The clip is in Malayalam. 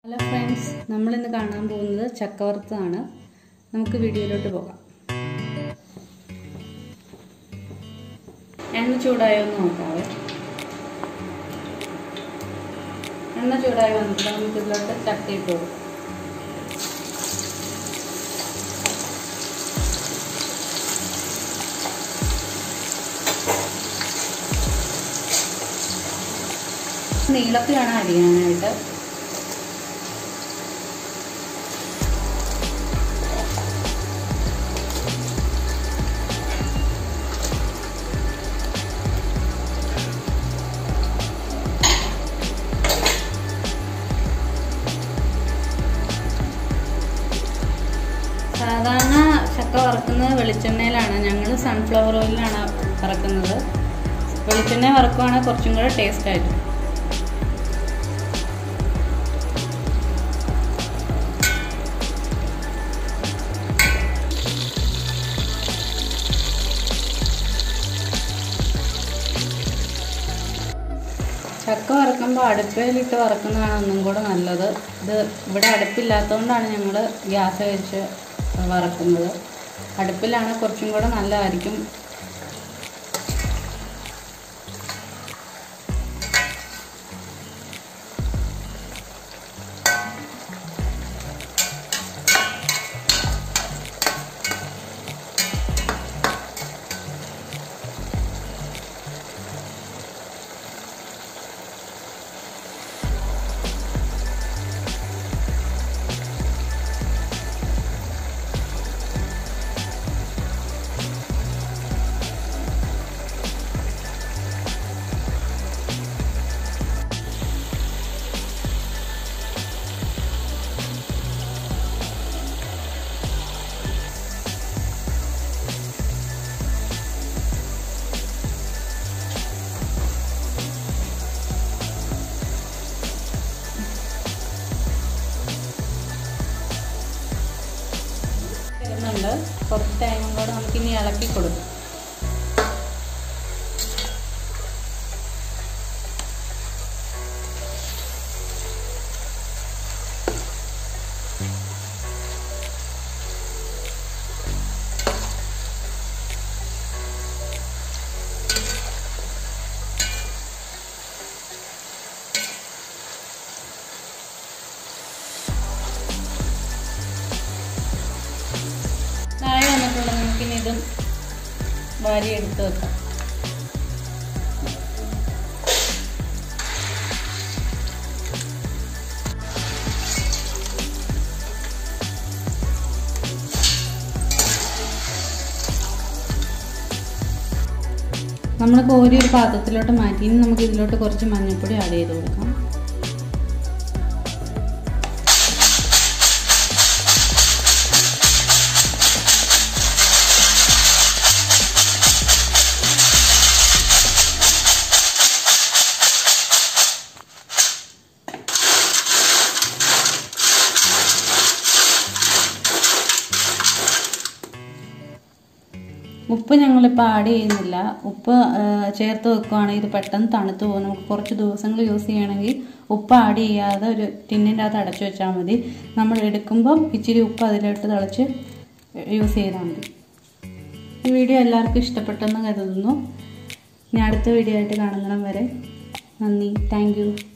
ഹലോ ഫ്രണ്ട്സ് നമ്മളിന്ന് കാണാൻ പോകുന്നത് ചക്കവറുത്തതാണ് നമുക്ക് വീഡിയോയിലോട്ട് പോകാം എണ്ണ ചൂടായോ എന്ന് നോക്കാവേ എണ്ണ ചൂടായി വന്നിട്ട് നമുക്ക് ഇതിലോട്ട് ചക്ക ഇട്ട് കൊടുക്കാം നീളത്തിൽ വേണം അരിയാനായിട്ട് സാധാരണ ചക്ക വറക്കുന്നത് വെളിച്ചെണ്ണയിലാണ് ഞങ്ങൾ സൺഫ്ലവർ ഓയിലാണ് വറക്കുന്നത് വെളിച്ചെണ്ണ വറക്കുവാണെങ്കിൽ കുറച്ചും കൂടെ ടേസ്റ്റ് ആയിട്ട് ചക്ക വറക്കുമ്പോൾ അടുപ്പയിലിട്ട് വറക്കുന്നതാണ് ഒന്നും കൂടെ നല്ലത് ഇത് ഇവിടെ അടുപ്പില്ലാത്തതുകൊണ്ടാണ് ഞങ്ങൾ ഗ്യാസ് വെച്ച് വറക്കുന്നത് അടുപ്പിലാണ് കുറച്ചും കൂടെ നല്ലതായിരിക്കും വരുന്നുണ്ട് കുറച്ച് ടൈമും കൂടെ നമുക്കിനി ഇളക്കി കൊടുക്കാം താഴെ വന്നിട്ടുണ്ട് നമുക്കിനി ഇതും വാരി എടുത്ത് വെക്കാം നമ്മൾ കോരി ഒരു പാത്രത്തിലോട്ട് മാറ്റി ഇനി നമുക്ക് ഇതിലോട്ട് കുറച്ച് മഞ്ഞൾപ്പൊടി ആഡ് ചെയ്ത് കൊടുക്കാം ഉപ്പ് ഞങ്ങളിപ്പോൾ ആഡ് ചെയ്യുന്നില്ല ഉപ്പ് ചേർത്ത് വെക്കുവാണെങ്കിൽ ഇത് പെട്ടെന്ന് തണുത്ത് പോകും നമുക്ക് കുറച്ച് ദിവസങ്ങൾ യൂസ് ചെയ്യണമെങ്കിൽ ഉപ്പ് ആഡ് ചെയ്യാതെ ഒരു ടിന്നിൻ്റെ അകത്ത് അടച്ചു വെച്ചാൽ മതി നമ്മൾ എടുക്കുമ്പം ഇച്ചിരി ഉപ്പ് അതിലോട്ട് തിളച്ച് യൂസ് ചെയ്താൽ മതി ഈ വീഡിയോ എല്ലാവർക്കും ഇഷ്ടപ്പെട്ടെന്ന് കരുതുന്നു ഇനി അടുത്ത വീഡിയോ ആയിട്ട് കാണുന്നിടം വരെ നന്ദി താങ്ക്